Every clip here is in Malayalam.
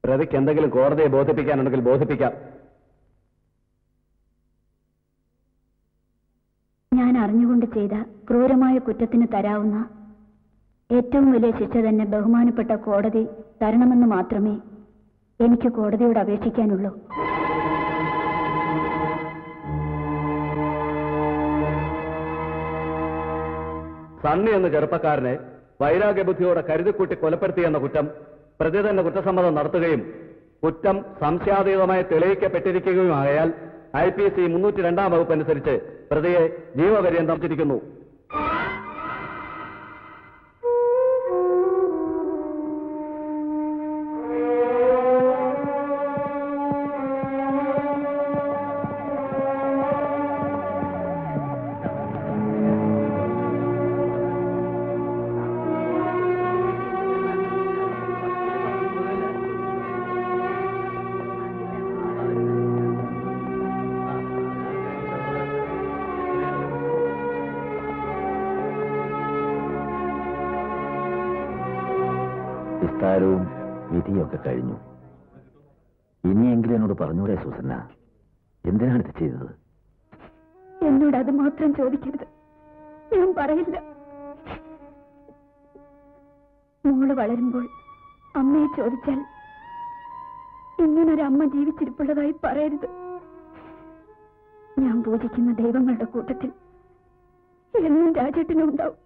പ്രതിക്ക് എന്തെങ്കിലും കോടതിയെ ബോധിപ്പിക്കാനുണ്ടെങ്കിൽ ബോധിപ്പിക്കാം ഞാൻ അറിഞ്ഞുകൊണ്ട് ചെയ്ത ക്രൂരമായ കുറ്റത്തിന് തരാവുന്ന ഏറ്റവും വലിയ ശിക്ഷ തന്നെ ബഹുമാനപ്പെട്ട കോടതി തരണമെന്ന് മാത്രമേ എനിക്ക് കോടതിയോട് അപേക്ഷിക്കാനുള്ളൂ സണ്ണി എന്ന ചെറുപ്പക്കാരനെ വൈരാഗ്യബുദ്ധിയോടെ കരുതിക്കൂട്ടി കൊലപ്പെടുത്തിയെന്ന കുറ്റം പ്രതി തന്നെ കുറ്റസമ്മതം നടത്തുകയും കുറ്റം സംശയാതീതമായി തെളിയിക്കപ്പെട്ടിരിക്കുകയുമായാൽ ഐ പി സി മുന്നൂറ്റി രണ്ടാം വകുപ്പ് അനുസരിച്ച് പ്രതിയെ ജീവപര്യന്തം തിരിക്കുന്നു വിസ്താരവും വിധിയൊക്കെ കഴിഞ്ഞു ഇനിയെങ്കിലും എന്നോട് പറഞ്ഞൂടെ സൂസന്ന എന്തിനാണ് ഇത് ചെയ്തത് എന്നോട് അത് മാത്രം ചോദിക്കരുത് ഞാൻ പറയില്ല മോള് വളരുമ്പോൾ അമ്മയെ ചോദിച്ചാൽ ഇങ്ങനൊരു അമ്മ ജീവിച്ചിരിപ്പുള്ളതായി പറയരുത് ഞാൻ പൂജിക്കുന്ന ദൈവങ്ങളുടെ കൂട്ടത്തിൽ എന്നും രാജേട്ടനും ഉണ്ടാവും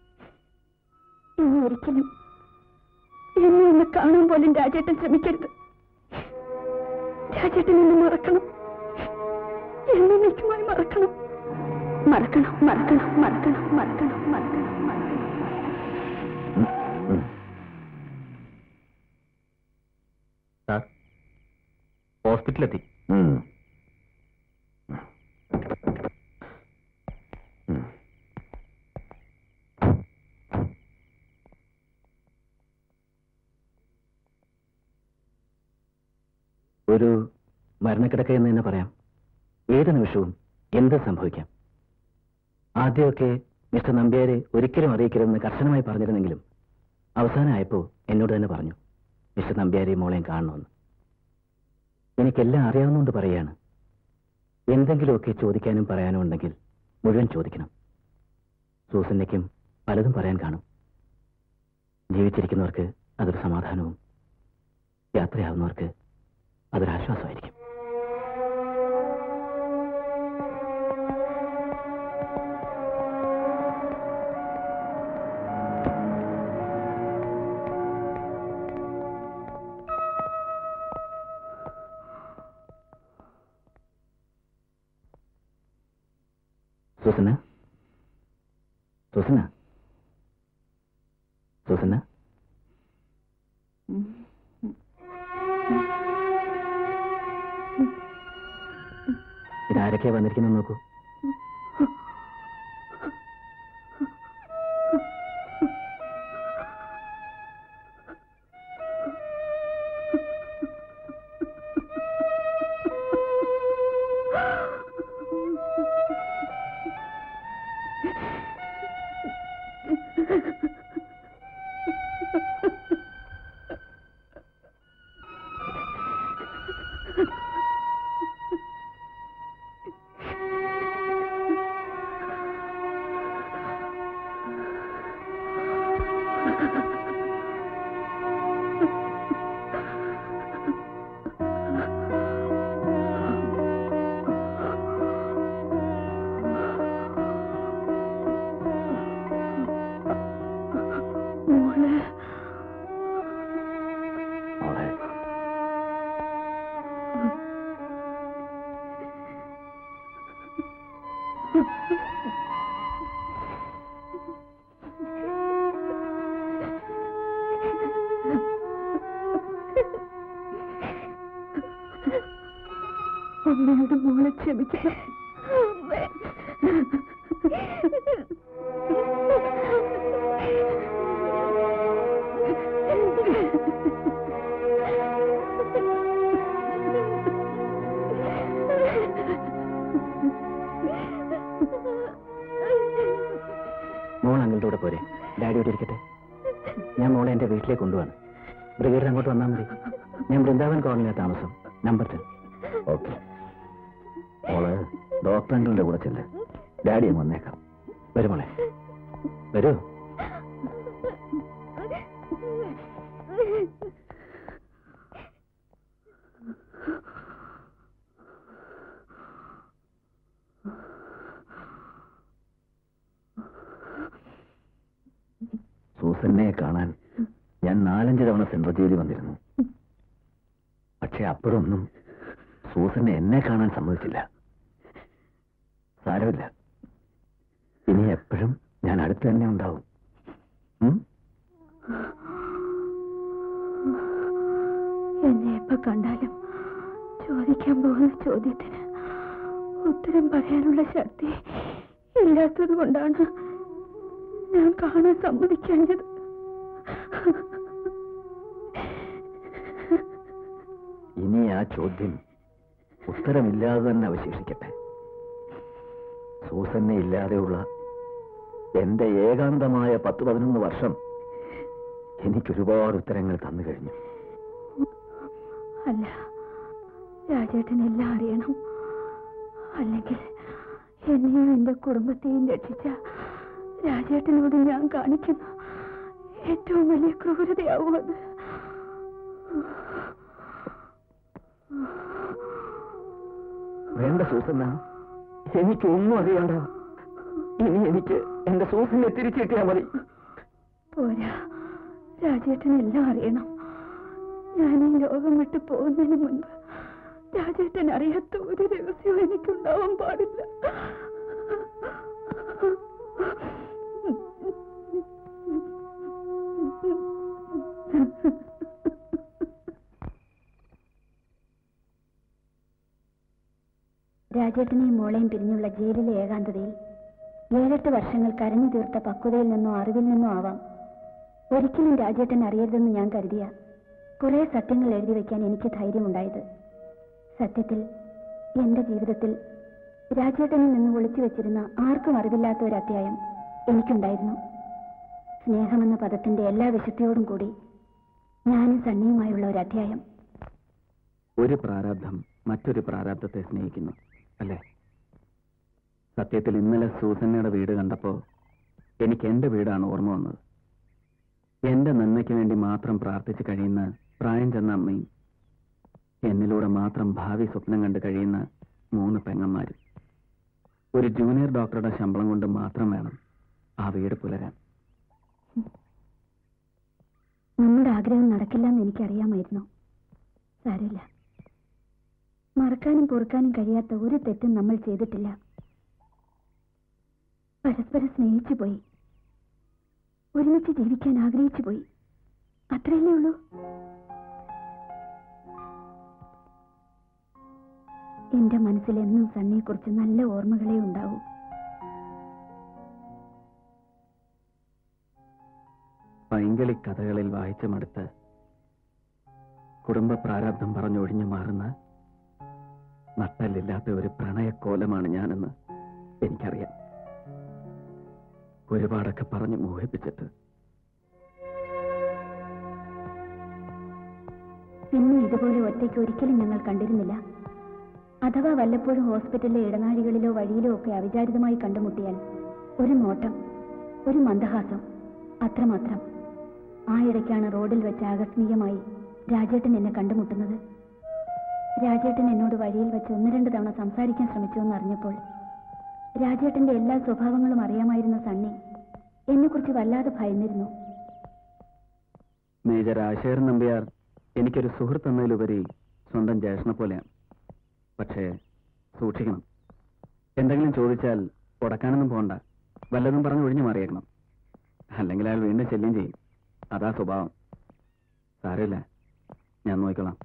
ഇനി ഒരിക്കലും എന്നെ ഒന്ന് കാണാൻ പോലും രാജേട്ടൻ ശ്രമിക്കരുത് രാജേട്ടൻ എന്നെ മറക്കണം എന്നേക്കുമായി മറക്കണം മറക്കണം മറക്കണം മറക്കണം മറക്കണം മറക്കണം മറക്കണം സാർ ഹോസ്പിറ്റലെത്തി ഉം. ഒരു മരണക്കിടക്ക എന്ന് തന്നെ പറയാം ഏത് നിമിഷവും എന്ത് സംഭവിക്കാം ആദ്യമൊക്കെ മിസ്റ്റർ നമ്പ്യാരെ ഒരിക്കലും അറിയിക്കരുതെന്ന് കർശനമായി പറഞ്ഞിരുന്നെങ്കിലും അവസാനമായപ്പോൾ എന്നോട് തന്നെ പറഞ്ഞു മിസ്റ്റർ നമ്പ്യാരെയും മോളെയും കാണണമെന്ന് എനിക്കെല്ലാം അറിയാവുന്നതുകൊണ്ട് പറയുകയാണ് എന്തെങ്കിലുമൊക്കെ ചോദിക്കാനും പറയാനും ഉണ്ടെങ്കിൽ മുഴുവൻ ചോദിക്കണം സൂസന്നയ്ക്കും പലതും പറയാൻ കാണും ജീവിച്ചിരിക്കുന്നവർക്ക് അതൊരു സമാധാനവും യാത്രയാവുന്നവർക്ക് അതൊരാശ്വാസമായിരിക്കും സൂസന സൂസന സൂസന ഇതാരൊക്കെയാ വന്നിരിക്കുന്നത് നോക്കൂ മോള് മോളെ അമ്മയോട് മോളെ ക്ഷമിക്കണം മോൾ അങ്ങളുടെ കൂടെ പോരെ ഡാഡിയോട് ഇരിക്കട്ടെ ഞാൻ മോളെ എന്റെ വീട്ടിലേക്ക് കൊണ്ടുപോവാണ് ബ്രിഗേഡിൽ അങ്ങോട്ട് വന്നാൽ മതി ഞാൻ വൃന്ദാവൻ കോളനിയിലെ താമസം നമ്പർ ടെൻ ഓക്കെ മോള് ഡോക്ടർ അങ്കിളിന്റെ കൂടെ ചെല്ല് ഡാഡി അങ്ങ് വന്നേക്കാം വരും മോളെ വരൂ സൂസന്നെ കാണാൻ ഞാൻ നാലഞ്ച് തവണ സെൻട്രൽ ജയിലിൽ വന്നിരുന്നു പക്ഷെ അപ്പോഴൊന്നും സൂസന്നെ എന്നെ കാണാൻ സമ്മതിച്ചില്ല സാരമില്ല ഇനി എപ്പോഴും ഞാൻ അടുത്ത് തന്നെ ഉണ്ടാവും ഉം? എന്നെ എപ്പോ കണ്ടാലും ചോദിക്കാൻ പോകുന്ന ചോദ്യത്തിന് ഉത്തരം പറയാനുള്ള ശക്തി ഇല്ലാത്തത് കൊണ്ടാണ് ഞാൻ കാണാൻ സമ്മതിക്കാഞ്ഞത് ഇനി ആ ചോദ്യം ഉത്തരമില്ലാതെ തന്നെ അവശേഷിക്കട്ടെ സൂസന്നെ ഇല്ലാതെയുള്ള എന്റെ ഏകാന്തമായ പത്ത് പതിനൊന്ന് വർഷം എനിക്കൊരുപാട് ഉത്തരങ്ങൾ തന്നു കഴിഞ്ഞു അല്ല രാജേട്ടൻ എല്ലാം അറിയണം അല്ലെങ്കിൽ എന്നെയും എന്റെ കുടുംബത്തെയും രക്ഷിച്ച രാജേട്ടനോട് ഞാൻ കാണിക്കുന്ന ഏറ്റവും വലിയ ക്രൂരതയാവും അത് വേണ്ട സൂസന്ന എനിക്കൊന്നും അറിയണ്ട ഇനി എനിക്ക് എന്റെ സൂസനെ തിരിച്ചു കിട്ടിയാൽ മതി പോരാ രാജേട്ടൻ എല്ലാം അറിയണം ഞാൻ ഈ ലോകം വിട്ടു പോകുന്നതിന് മുൻപ് രാജേട്ടൻ അറിയാത്ത ഒരു രഹസ്യവും എനിക്കുണ്ടാവാൻ പാടില്ല രാജേട്ടനെയും മോളെയും പിരിഞ്ഞുള്ള ജയിലിലെ ഏകാന്തതയിൽ ഏഴെട്ട് വർഷങ്ങൾ കരഞ്ഞു തീർത്ത പക്വതയിൽ നിന്നോ അറിവിൽ നിന്നോ ആവാം ഒരിക്കലും രാജേട്ടൻ അറിയരുതെന്ന് ഞാൻ കരുതിയ കുറെ സത്യങ്ങൾ എഴുതി വെക്കാൻ എനിക്ക് ധൈര്യമുണ്ടായത് സത്യത്തിൽ എന്റെ ജീവിതത്തിൽ രാജേട്ടനിൽ നിന്ന് ഒളിച്ചു വെച്ചിരുന്ന ആർക്കും അറിവില്ലാത്ത ഒരു അധ്യായം എനിക്കുണ്ടായിരുന്നു സ്നേഹമെന്ന പദത്തിന്റെ എല്ലാ വിശുദ്ധിയോടും കൂടി ഞാനും സണ്ണിയുമായുള്ള ഒരു അധ്യായം ഒരു പ്രാരാബ്ധം മറ്റൊരു പ്രാരാബ്ധത്തെ സ്നേഹിക്കുന്നു അല്ലേ സത്യത്തിൽ ഇന്നലെ സൂസന്നയുടെ വീട് കണ്ടപ്പോ എനിക്ക് എന്റെ വീടാണ് ഓർമ്മ വന്നത് എന്റെ നന്മയ്ക്ക് വേണ്ടി മാത്രം പ്രാർത്ഥിച്ച് കഴിയുന്ന പ്രായം ചെന്ന അമ്മയും എന്നിലൂടെ മാത്രം ഭാവി സ്വപ്നം കണ്ട് കഴിയുന്ന മൂന്ന് പെങ്ങന്മാരും ഒരു ജൂനിയർ ഡോക്ടറുടെ ശമ്പളം കൊണ്ട് മാത്രം വേണം ആ വീട് പുലരാൻ നമ്മുടെ ആഗ്രഹം നടക്കില്ലെന്ന് എനിക്കറിയാമായിരുന്നു സാരമില്ല മറക്കാനും പൊറുക്കാനും കഴിയാത്ത ഒരു തെറ്റും നമ്മൾ ചെയ്തിട്ടില്ല പരസ്പരം സ്നേഹിച്ചു പോയി ഒരുമിച്ച് ജീവിക്കാൻ ആഗ്രഹിച്ചു പോയി അത്രയല്ലേ ഉള്ളൂ എന്റെ മനസ്സിൽ എന്നും സണ്ണിയെക്കുറിച്ച് നല്ല ഓർമ്മകളെ ഉണ്ടാവൂ പൈങ്കിളി കഥകളിൽ വായിച്ചു മടുത്ത് കുടുംബ പ്രാരാബ്ധം പറഞ്ഞൊഴിഞ്ഞു മാറുന്ന നട്ടല്ലില്ലാത്ത ഒരു പ്രണയക്കോലമാണ് ഞാനെന്ന് എനിക്കറിയാം ഒരുപാടൊക്കെ പറഞ്ഞ് മോഹിപ്പിച്ചിട്ട് പിന്നെ ഇതുപോലെ ഒറ്റയ്ക്ക് ഒരിക്കലും ഞങ്ങൾ കണ്ടിരുന്നില്ല അഥവാ വല്ലപ്പോഴും ഹോസ്പിറ്റലിലെ ഇടനാഴികളിലോ വഴിയിലോ ഒക്കെ അവിചാരിതമായി കണ്ടുമുട്ടിയാൽ ഒരു നോട്ടം ഒരു മന്ദഹാസം അത്രമാത്രം ആ ഇടയ്ക്കാണ് റോഡിൽ വെച്ച് ആകസ്മികമായി രാജേട്ടൻ എന്നെ കണ്ടുമുട്ടുന്നത് രാജേട്ടൻ എന്നോട് വഴിയിൽ വെച്ച് ഒന്ന് രണ്ട് തവണ സംസാരിക്കാൻ ശ്രമിച്ചു എന്നറിഞ്ഞപ്പോൾ രാജേട്ടന്റെ എല്ലാ സ്വഭാവങ്ങളും അറിയാമായിരുന്ന സണ്ണി എന്നെക്കുറിച്ച് വല്ലാതെ ഭയന്നിരുന്നു മേജർ ആശേർ നമ്പ്യാർ എനിക്കൊരു സുഹൃത്ത് എന്നതിലുപരി സ്വന്തം ജ്യേഷ്ഠനെ പോലെയാണ് പക്ഷേ സൂക്ഷിക്കണം എന്തെങ്കിലും ചോദിച്ചാൽ ഉടക്കാനൊന്നും പോണ്ട വല്ലതും പറഞ്ഞ് ഒഴിഞ്ഞു മാറിയേക്കണം അല്ലെങ്കിൽ അയാൾ വീണ്ടും ശല്യം ചെയ്യും അതാ സ്വഭാവം സാരമില്ല ഞാൻ നോക്കിക്കോളാം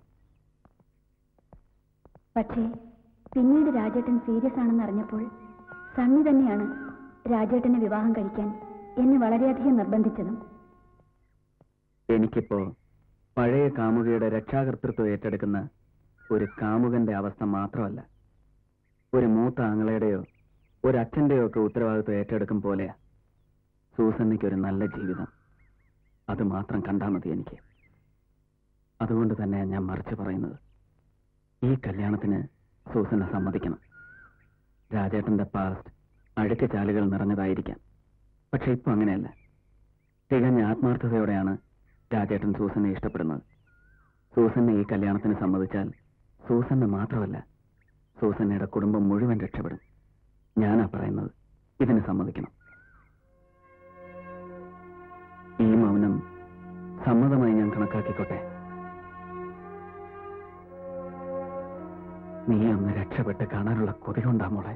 പക്ഷേ പിന്നീട് രാജേട്ടൻ സീരിയസ് ആണെന്ന് അറിഞ്ഞപ്പോൾ സണ്ണി തന്നെയാണ് രാജേട്ടനെ വിവാഹം കഴിക്കാൻ എന്നെ വളരെയധികം നിർബന്ധിച്ചതും എനിക്കിപ്പോ പഴയ കാമുകയുടെ രക്ഷാകർതൃത്വം ഏറ്റെടുക്കുന്ന ഒരു കാമുകന്റെ അവസ്ഥ മാത്രമല്ല ഒരു മൂത്ത ആങ്ങളയുടെയോ ഒരു അച്ഛന്റെയോ ഒക്കെ ഉത്തരവാദിത്വം ഏറ്റെടുക്കും പോലെയാ സൂസന്നയ്ക്ക് ഒരു നല്ല ജീവിതം അത് മാത്രം കണ്ടാൽ മതി എനിക്ക് അതുകൊണ്ട് തന്നെ ഞാൻ മറിച്ച് പറയുന്നത് ഈ കല്യാണത്തിന് സൂസനെ സമ്മതിക്കണം രാജേട്ടന്റെ പാസ്റ്റ് അഴുക്ക് ചാലുകൾ നിറഞ്ഞതായിരിക്കാം പക്ഷെ ഇപ്പൊ അങ്ങനെയല്ല തികഞ്ഞ ആത്മാർത്ഥതയോടെയാണ് രാജേട്ടൻ സൂസനെ ഇഷ്ടപ്പെടുന്നത് സൂസനെ ഈ കല്യാണത്തിന് സമ്മതിച്ചാൽ സൂസന് മാത്രമല്ല സൂസന്നയുടെ കുടുംബം മുഴുവൻ രക്ഷപ്പെടും ഞാനാ പറയുന്നത് ഇതിന് സമ്മതിക്കണം ഈ മൗനം സമ്മതമായി ഞാൻ കണക്കാക്കിക്കോട്ടെ നീ ഒന്ന് രക്ഷപ്പെട്ട് കാണാനുള്ള കൊതി കൊണ്ടാ മോളെ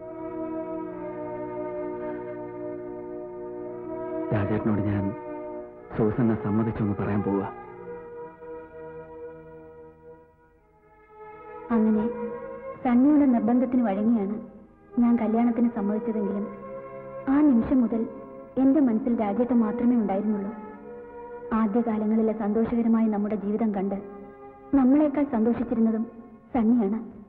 രാജേട്ടനോട് ഞാൻ സൂസനെ സമ്മതിച്ചു എന്ന് പറയാൻ പോവുക അങ്ങനെ സണ്ണിയുടെ നിർബന്ധത്തിന് വഴങ്ങിയാണ് ഞാൻ കല്യാണത്തിന് സമ്മതിച്ചതെങ്കിലും ആ നിമിഷം മുതൽ എന്റെ മനസ്സിൽ രാജേട്ടൻ മാത്രമേ ഉണ്ടായിരുന്നുള്ളൂ ആദ്യകാലങ്ങളിലെ സന്തോഷകരമായ നമ്മുടെ ജീവിതം കണ്ട് നമ്മളെക്കാൾ സന്തോഷിച്ചിരുന്നതും സണ്ണിയാണ്